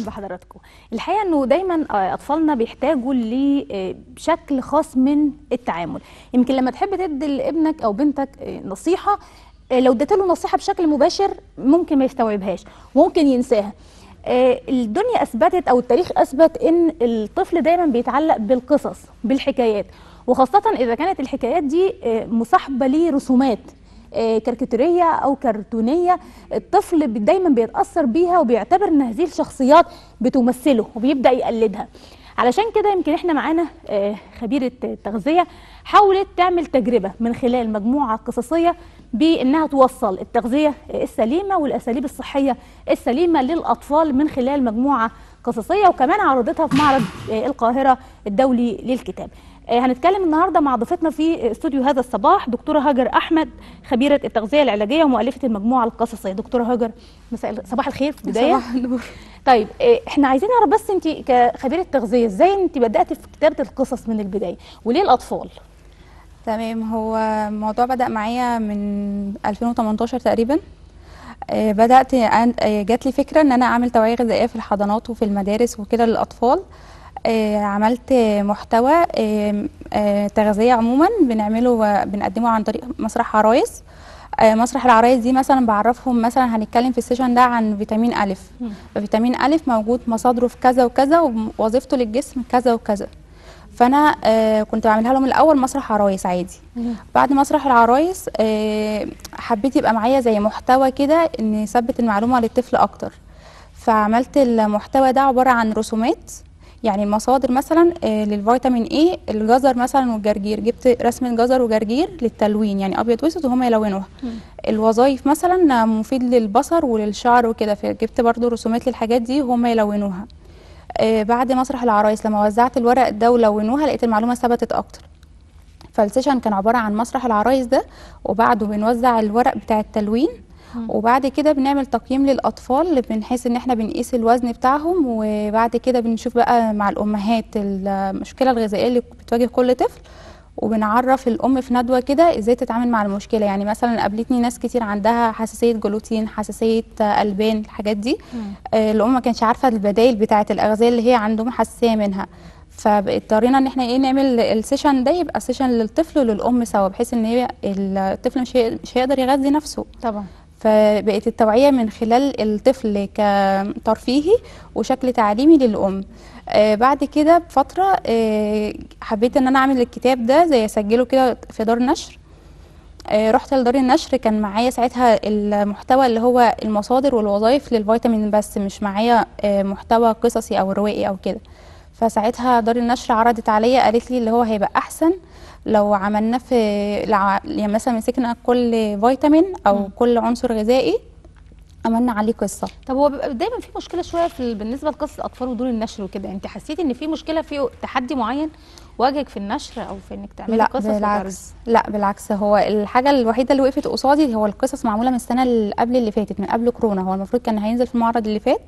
بحضراتكم الحقيقه انه دايما آه، اطفالنا بيحتاجوا لشكل خاص من التعامل يمكن لما تحب تدي لابنك او بنتك آه، نصيحه آه، لو اديت له نصيحه بشكل مباشر ممكن ما يستوعبهاش ممكن ينساها آه، الدنيا اثبتت او التاريخ اثبت ان الطفل دايما بيتعلق بالقصص بالحكايات وخاصه اذا كانت الحكايات دي آه، مصاحبه لرسومات آه، كاريكاتوريه او كرتونيه الطفل بي- دايما بيتاثر بيها وبيعتبر ان هذه الشخصيات بتمثله وبيبدا يقلدها علشان كده يمكن احنا معانا آه، خبيره تغذيه حاولت تعمل تجربه من خلال مجموعه قصصيه بانها توصل التغذيه السليمه والاساليب الصحيه السليمه للاطفال من خلال مجموعه قصصيه وكمان عرضتها في معرض آه، القاهره الدولي للكتاب آه، هنتكلم النهارده مع ضيفتنا في استوديو هذا الصباح دكتوره هاجر احمد خبيره التغذيه العلاجيه ومؤلفه المجموعه القصصيه دكتوره هاجر مساء ال- صباح الخير في البدايه صباح النور طيب آه، احنا عايزين نعرف بس انت كخبيره تغذيه ازاي انت بدات في كتابه القصص من البدايه وليه الاطفال تمام هو الموضوع بدأ معايا من 2018 تقريبا آه، بدأت أن- آه، جات لي فكرة ان انا اعمل توعية غذائية في الحضانات وفي المدارس وكده للأطفال آه، عملت محتوى آه، آه، تغذية عموما بنعمله وبنقدمه عن طريق مسرح عرايس آه، مسرح العرايس دي مثلا بعرفهم مثلا هنتكلم في السيشن ده عن فيتامين ألف فيتامين ألف موجود مصادره في كذا وكذا ووظيفته للجسم كذا وكذا فانا آه كنت بعملها لهم الاول مسرح عرايس عادي بعد مسرح العرايس آه حبيت يبقى معايا زي محتوى كده ان يثبت المعلومه للطفل اكتر فعملت المحتوى ده عباره عن رسومات يعني المصادر مثلا آه للفيتامين اي الجزر مثلا والجرجير جبت رسمه جزر وجرجير للتلوين يعني ابيض واسود وهم يلونوها الوظائف مثلا مفيد للبصر وللشعر وكده فجبت برضو رسومات للحاجات دي وهم يلونوها آه، بعد مسرح العرايس لما وزعت الورق ده ولونوها لقيت المعلومه ثبتت اكتر فالسيشن كان عباره عن مسرح العرايس ده وبعده بنوزع الورق بتاع التلوين وبعد كده بنعمل تقييم للاطفال بنحيث ان احنا بنقيس الوزن بتاعهم وبعد كده بنشوف بقى مع الامهات المشكله الغذائيه اللي بتواجه كل طفل وبنعرف الام في ندوه كده ازاي تتعامل مع المشكله يعني مثلا قابلتني ناس كتير عندها حساسيه جلوتين حساسيه آه، البان الحاجات دي آه، الام ما كانش عارفه البدائل بتاعه الاغذيه اللي هي عندهم حساسيه منها فاضطرينا ان احنا ايه نعمل السيشن ده يبقى سيشن للطفل وللام سوا بحيث ان هي الطفل مش هي- مش هيقدر يغذي نفسه طبعا فبقت التوعية من خلال الطفل كترفيهي وشكل تعليمي للأم آه بعد كده بفترة آه حبيت ان انا اعمل الكتاب ده زي اسجله كده في دار نشر آه رحت لدار النشر كان معايا ساعتها المحتوى اللي هو المصادر والوظائف للفيتامين بس مش معايا آه محتوى قصصي او روائي او كده فساعتها دار النشر عرضت عليا قالت لي اللي هو هيبقى احسن لو عملناه في لع- يعني مثلا مسكنا كل فيتامين او مم. كل عنصر غذائي عملنا عليه قصه طب هو بيبقى دايما في مشكله شويه في ال- بالنسبه لقصه الاطفال ودور النشر وكده انت حسيتي ان في مشكله في تحدي معين واجهك في النشر او في انك تعملي لا قصص وتعرضي؟ بالعكس لا بالعكس هو الحاجه الوحيده اللي وقفت قصادي هو القصص معموله من السنه اللي قبل اللي فاتت من قبل كورونا هو المفروض كان هينزل في المعرض اللي فات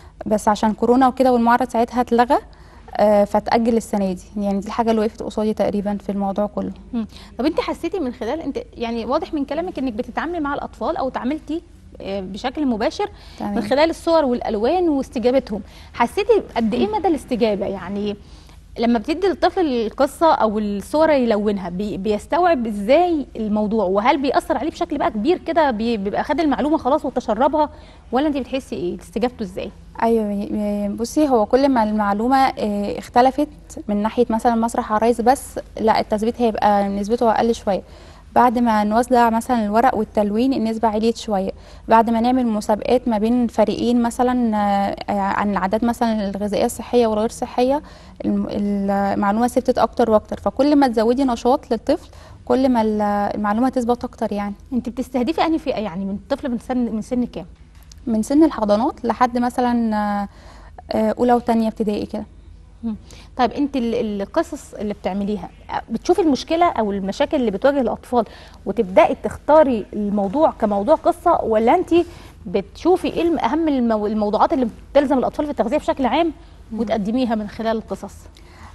بس عشان كورونا وكده والمعرض ساعتها اتلغى آه فتأجل السنه دي يعني دي الحاجه اللي وقفت قصادي تقريبا في الموضوع كله مم. طب انت حسيتي من خلال انت يعني واضح من كلامك انك بتتعاملي مع الاطفال او تعاملتي آه، بشكل مباشر تمام. من خلال الصور والالوان واستجابتهم حسيتي قد ايه مدى الاستجابه يعني لما بتدي للطفل القصه او الصوره يلونها بي بيستوعب ازاي الموضوع وهل بيأثر عليه بشكل بقى كبير كده بي- بيبقى خد المعلومه خلاص وتشربها ولا انت بتحسي ايه استجابته ازاي ايوه ي- بصي هو كل ما المعلومه آه، اختلفت من ناحيه مثلا مسرح عرايس بس لا التثبيت هيبقى نسبته اقل شويه بعد ما نوزع مثلا الورق والتلوين النسبه عليت شويه بعد ما نعمل مسابقات ما بين فريقين مثلا آه، آه، عن العادات مثلا الغذائيه الصحيه والغير صحيه الم- المعلومه ثبتت اكتر واكتر فكل ما تزودي نشاط للطفل كل ما ال- المعلومه تثبت اكتر يعني انت بتستهدفي انهي فئه يعني من طفل من سن من سن كام من سن الحضانات لحد مثلا آه، آه، اولى وثانيه ابتدائي كده مم. طيب انت ال- القصص اللي بتعمليها بتشوفي المشكله او المشاكل اللي بتواجه الاطفال وتبداي تختاري الموضوع كموضوع قصه ولا انت بتشوفي ايه الم- اهم المو- الموضوعات اللي بتلزم الاطفال في التغذيه بشكل عام وتقدميها من خلال القصص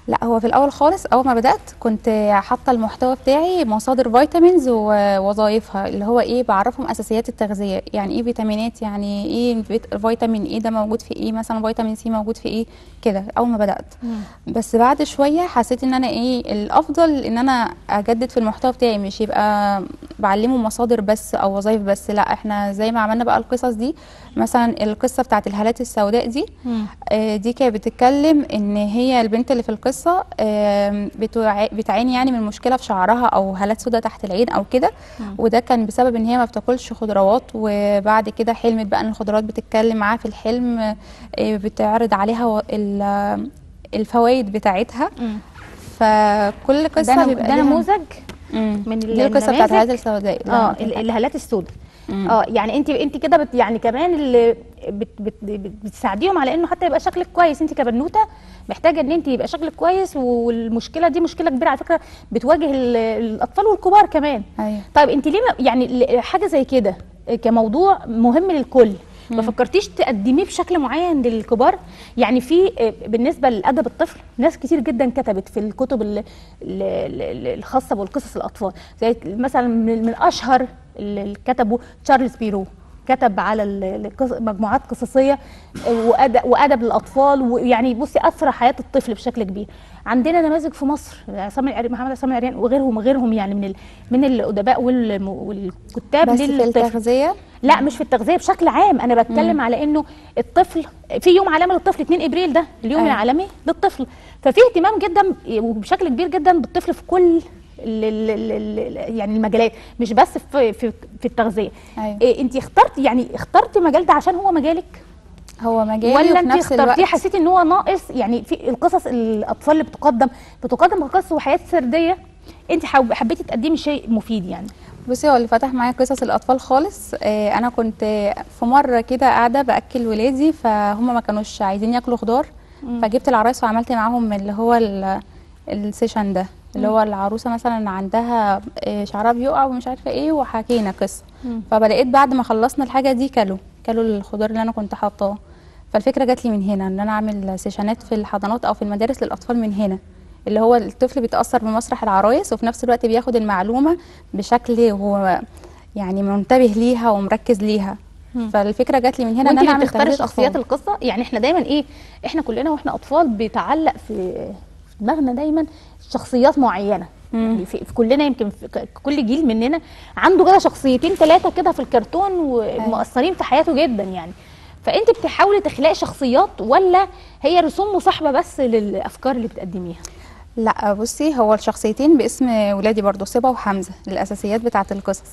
لا هو في الاول خالص اول ما بدات كنت حاطه المحتوى بتاعي مصادر فيتامينز ووظائفها اللي هو ايه بعرفهم اساسيات التغذيه يعني ايه فيتامينات يعني ايه فيت- فيتامين ايه ده موجود في ايه مثلا فيتامين سي موجود في ايه كده اول ما بدات بس بعد شويه حسيت ان انا ايه الافضل ان انا اجدد في المحتوى بتاعي مش يبقى بعلمه مصادر بس او وظائف بس لا احنا زي ما عملنا بقى القصص دي مثلا القصه بتاعت الهالات السوداء دي مم. آه، دي كانت بتتكلم ان هي البنت اللي في القصه آم، بتوع- بتعاني يعني من مشكله في شعرها او هالات سوداء تحت العين او كده مم. وده كان بسبب ان هي ما بتاكلش خضروات وبعد كده حلمت بقى ان الخضروات بتتكلم معاها في الحلم آه، بتعرض عليها و- ال- الفوائد بتاعتها مم. فكل ده قصه نم- بيبقى ده ليها- نموذج مم. من دي القصه بتاعت النماذج؟ الهالات السوداء اللي اه أنا ال- قلت الهالات السوداء مم. اه يعني انت انت كده بت يعني كمان اللي بت بت بت بتساعديهم على انه حتى يبقى شكلك كويس انت كبنوته محتاجه ان انت يبقى شكلك كويس والمشكله دي مشكله كبيره على فكره بتواجه ال- الاطفال والكبار كمان ايوه طيب انت ليه ما- يعني ل- حاجه زي كده كموضوع مهم للكل ما فكرتيش تقدميه بشكل معين للكبار يعني في آه، بالنسبه لادب الطفل ناس كتير جدا كتبت في الكتب ال- ال- ال- الخاصه بالقصص الاطفال زي مثلا من من اشهر اللي كتبوا تشارلز بيرو كتب على ال- القص- مجموعات قصصيه آه، وادب وادب للاطفال ويعني بصي اثر حياه الطفل بشكل كبير عندنا نماذج في مصر عصام العري- محمد عصام العريان وغيرهم وغيرهم يعني من ال من الادباء والم- والكتاب بس في للطفل التغذيه لا مش في التغذيه بشكل عام انا بتكلم على انه الطفل في يوم عالمي للطفل 2 ابريل ده اليوم أيوة. العالمي للطفل ففي اهتمام جدا وبشكل كبير جدا بالطفل في كل ال ال ال ال يعني المجالات مش بس في في, في التغذيه أيوة. إيه انت اخترت يعني اخترتي مجال ده عشان هو مجالك هو مجالي ولا وفي انت نفس الوقت اخترتيه حسيتي ان هو ناقص يعني في القصص الاطفال اللي بتقدم بتقدم قصص وحياه سرديه انت حب- حبيتي تقدمي شيء مفيد يعني بصي هو اللي فتح معايا قصص الاطفال خالص آه، انا كنت في مره كده قاعده باكل ولادي فهم ما كانوش عايزين ياكلوا خضار فجبت العرايس وعملت معاهم اللي هو ال- السيشن ده اللي هو العروسه مثلا عندها آه، شعرها بيقع ومش عارفه ايه وحكينا قصه مم. فبلاقيت بعد ما خلصنا الحاجه دي كلوا كلوا الخضار اللي انا كنت حاطاه فالفكره جات لي من هنا ان انا اعمل سيشنات في الحضانات او في المدارس للاطفال من هنا اللي هو الطفل بيتاثر بمسرح العرايس وفي نفس الوقت بياخد المعلومه بشكل هو يعني منتبه ليها ومركز ليها مم. فالفكره جات لي من هنا ان وانت انا اللي اعمل بتختاري تغذية شخصيات أطفال. القصه يعني احنا دايما ايه احنا كلنا واحنا اطفال بيتعلق في في دماغنا دايما شخصيات معينه مم. يعني في, في كلنا يمكن في ك- كل جيل مننا عنده كده شخصيتين ثلاثه كده في الكرتون ومؤثرين في حياته جدا يعني فانت بتحاولي تخلقي شخصيات ولا هي رسوم مصاحبه بس للافكار اللي بتقدميها لا بصي هو الشخصيتين باسم ولادي برضو صبا وحمزه الاساسيات بتاعه القصص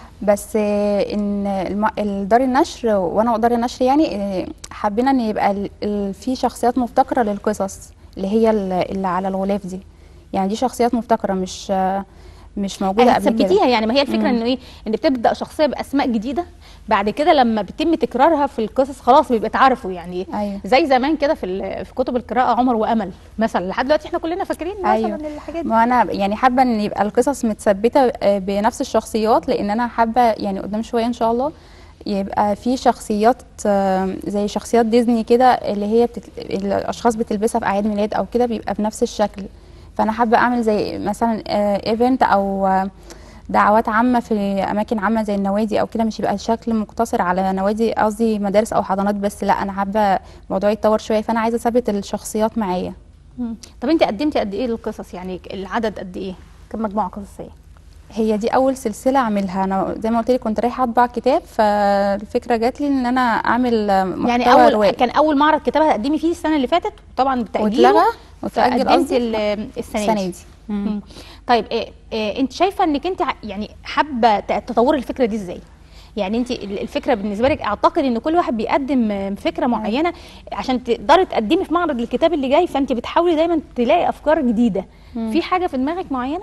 بس آه، ان الم- الدار النشر وانا ودار النشر يعني آه، حبينا ان يبقى ال- ال- في شخصيات مبتكره للقصص اللي هي ال- اللي على الغلاف دي يعني دي شخصيات مبتكره مش آه، مش موجوده قبل كده هتثبتيها يعني ما هي الفكره مم. انه ايه ان بتبدا شخصيه باسماء جديده بعد كده لما بيتم تكرارها في القصص خلاص بيبقى اتعرفوا يعني ايوه زي زمان كده في ال- في كتب القراءه عمر وامل مثلا لحد دلوقتي احنا كلنا فاكرين مثلا أيوة. الحاجات دي ما انا يعني حابه ان يبقى القصص متثبته آه، بنفس الشخصيات لان انا حابه يعني قدام شويه ان شاء الله يبقى في شخصيات آه، زي شخصيات ديزني كده اللي هي بتت... الاشخاص بتلبسها في اعياد ميلاد او كده بيبقى بنفس الشكل فانا حابه اعمل زي مثلا ايفنت او آه، دعوات عامه في اماكن عامه زي النوادي او كده مش يبقى الشكل مقتصر على نوادي قصدي مدارس او حضانات بس لا انا حابه الموضوع يتطور شويه فانا عايزه اثبت الشخصيات معايا مم. طب انت قدمتي قد ايه للقصص يعني العدد قد ايه كم مجموعه قصصيه هي دي اول سلسله اعملها انا زي ما قلت لك كنت رايحه اطبع كتاب فالفكره جات لي ان انا اعمل محتوى يعني اول روائي كان اول معرض كتابه تقدمي فيه السنه اللي فاتت طبعا بتاجيله واتلغى وتاجل فقدمتي قصدي ال- السنه, السنه دي دي مم. مم. طيب إيه إيه انت شايفه انك انت ع- يعني حابه ت- تطوري الفكره دي ازاي يعني انت ال- الفكره بالنسبه لك اعتقد ان كل واحد بيقدم آه، فكره معينه عشان تقدري تقدمي في معرض الكتاب اللي جاي فانت بتحاولي دايما تلاقي افكار جديده مم. في حاجه في دماغك معينه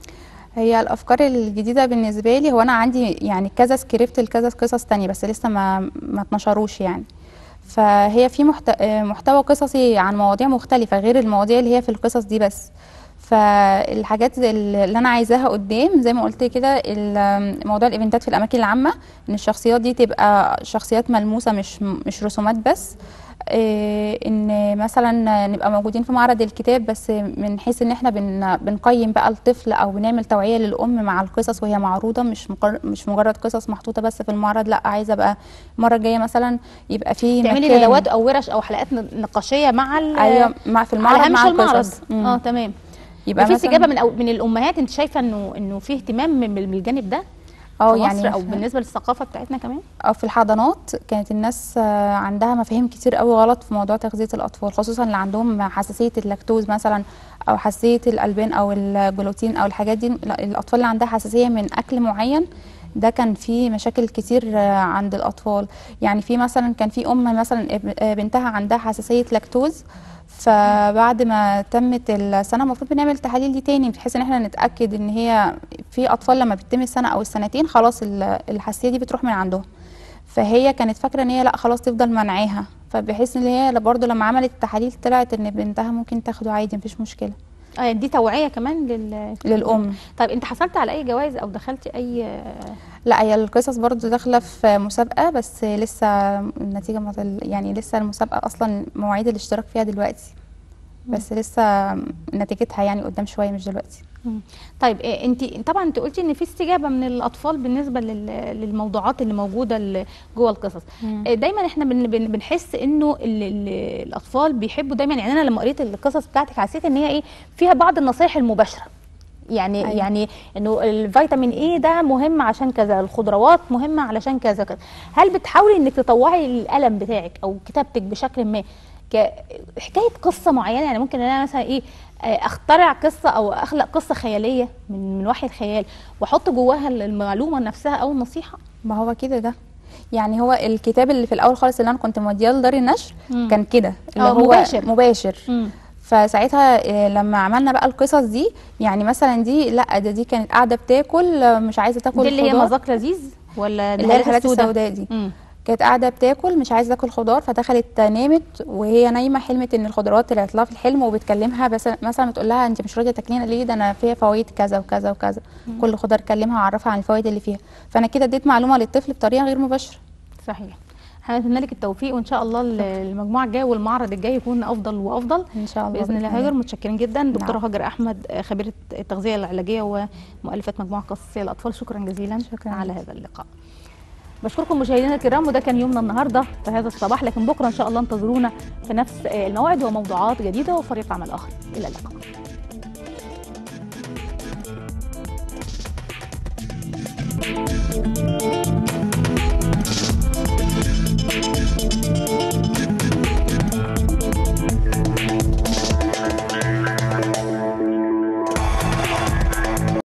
هي الافكار الجديده بالنسبه لي هو انا عندي يعني كذا سكريبت لكذا قصص تانية بس لسه ما ما اتنشروش يعني فهي في محت- آه، محتوى قصصي عن مواضيع مختلفه غير المواضيع اللي هي في القصص دي بس فالحاجات اللي انا عايزاها قدام زي ما قلت كده ال- موضوع الايفنتات في الاماكن العامه ان الشخصيات دي تبقى شخصيات ملموسه مش مش رسومات بس إيه، ان مثلا نبقى موجودين في معرض الكتاب بس من حيث ان احنا بن بنقيم بقى الطفل او بنعمل توعيه للام مع القصص وهي معروضه مش مقر مش مجرد قصص محطوطه بس في المعرض لا عايزه بقى المره الجايه مثلا يبقى في تعملي مكان ندوات او ورش او حلقات ن- نقاشيه مع ال- ايوه مع في المعرض على هامش مع المعرض القصص مم. اه تمام يبقى وفي مثلا استجابه من أو من الامهات انت شايفه انه انه في اهتمام من من الجانب ده اه في يعني مصر او في- بالنسبه للثقافه بتاعتنا كمان أو في الحضانات كانت الناس آه، عندها مفاهيم كتير قوي غلط في موضوع تغذية الأطفال خصوصا اللي عندهم حساسية اللاكتوز مثلا أو حساسية الألبان أو الجلوتين أو الحاجات دي لا، الأطفال اللي عندها حساسية من أكل معين ده كان في مشاكل كتير آه، عند الأطفال يعني في مثلا كان في أم مثلا اب- آه، بنتها عندها حساسية لاكتوز فبعد ما تمت السنه المفروض بنعمل تحاليل دي تاني بحيث ان احنا نتاكد ان هي في اطفال لما بتتم السنه او السنتين خلاص ال- الحساسيه دي بتروح من عندهم فهي كانت فاكره ان هي لا خلاص تفضل منعاها فبحيث ان هي برضه لما عملت التحاليل طلعت ان بنتها ممكن تاخده عادي مفيش مشكله آه دي توعيه كمان لل للام طيب انت حصلت على اي جوائز او دخلتي اي لا هي القصص برضه داخله في مسابقه بس لسه النتيجه ما طل- يعني لسه المسابقه اصلا مواعيد الاشتراك فيها دلوقتي بس لسه نتيجتها يعني قدام شويه مش دلوقتي مم. طيب إيه انت طبعا انت قلتي ان في استجابه من الاطفال بالنسبه لل- للموضوعات اللي موجوده ال- جوه القصص مم. إيه دايما احنا بن بن بنحس انه ال ال الاطفال بيحبوا دايما يعني انا لما قريت القصص بتاعتك حسيت ان هي ايه فيها بعض النصائح المباشره يعني أيوة. أيوة. يعني انه الفيتامين اي ده مهم عشان كذا الخضروات مهمه علشان كذا كذا هل بتحاولي انك تطوعي القلم بتاعك او كتابتك بشكل ما كحكايه قصه معينه يعني ممكن ان انا مثلا ايه آه، اخترع قصه او اخلق قصه خياليه من من وحي الخيال واحط جواها المعلومه نفسها او النصيحه ما هو كده ده يعني هو الكتاب اللي في الاول خالص اللي انا كنت مودياه لدار النشر مم. كان كده اللي آه، هو مباشر. مباشر مم. فساعتها آه، لما عملنا بقى القصص دي يعني مثلا دي لا ده دي كانت قاعده بتاكل آه، مش عايزه تاكل دي اللي هي خضار. مذاق لذيذ ولا اللي هي الحالات السوداء دي مم. كانت قاعده بتاكل مش عايزه تاكل خضار فدخلت نامت وهي نايمه حلمت ان الخضروات طلعت لها في الحلم وبتكلمها بس مثلا بتقول لها انت مش راضيه تاكلينها ليه ده انا فيها فوائد كذا وكذا وكذا كل خضار كلمها وعرفها عن الفوائد اللي فيها فانا كده اديت معلومه للطفل بطريقه غير مباشره صحيح هنتمنى لك التوفيق وان شاء الله المجموعه الجايه والمعرض الجاي يكون افضل وافضل ان شاء الله باذن الله هاجر متشكرين جدا دكتوره نعم. هاجر احمد آه، خبيره التغذيه العلاجيه ومؤلفه مجموعه قصصيه الاطفال شكرا جزيلا شكراً. على هذا اللقاء بشكركم مشاهدينا الكرام وده كان يومنا النهارده في هذا الصباح لكن بكره ان شاء الله انتظرونا في نفس آه، الموعد وموضوعات جديده وفريق عمل اخر الى اللقاء